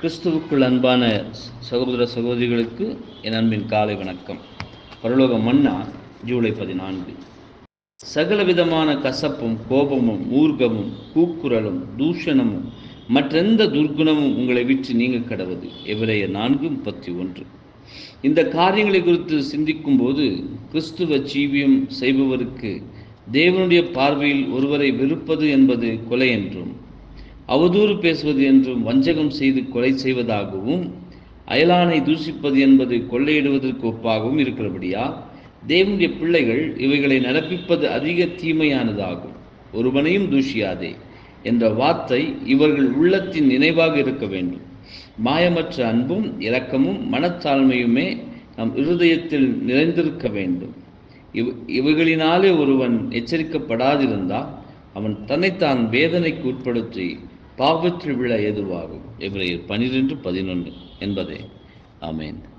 கிறிஸ்துவுக்குள் அன்பான சகோதர சகோதரிகளுக்கு என் அன்பின் காலை வணக்கம் பரலோக மன்னா ஜூலை பதினான்கு சகலவிதமான கசப்பும் கோபமும் மூர்க்கமும் கூக்குரலும் தூஷணமும் மற்றெந்த துர்க்குணமும் உங்களை விட்டு நீங்க கடவது எவரைய நான்கு முப்பத்தி ஒன்று இந்த காரியங்களை குறித்து சிந்திக்கும் போது கிறிஸ்துவ ஜீவியம் செய்பவருக்கு தேவனுடைய பார்வையில் ஒருவரை வெறுப்பது என்பது கொலை என்றும் அவதூறு பேசுவது என்றும் வஞ்சகம் செய்து கொலை செய்வதாகவும் அயலானை தூஷிப்பது என்பது கொள்ளையிடுவதற்கு ஒப்பாகவும் இருக்கிறபடியா தேவனுடைய பிள்ளைகள் இவைகளை நடப்பிப்பது அதிக தீமையானதாகும் ஒருவனையும் தூஷியாதே என்ற வார்த்தை இவர்கள் உள்ளத்தின் நினைவாக இருக்க வேண்டும் மாயமற்ற அன்பும் இரக்கமும் மனத்தாழ்மையுமே நம் இருதயத்தில் நிறைந்திருக்க வேண்டும் இவ் இவைகளினாலே ஒருவன் எச்சரிக்கப்படாதிருந்தால் அவன் தன்னைத்தான் வேதனைக்கு உட்படுத்தி பாவத்தில் விழ ஏதுவாகும் இவரையர் பனிரெண்டு பதினொன்று என்பதே ஆமேன்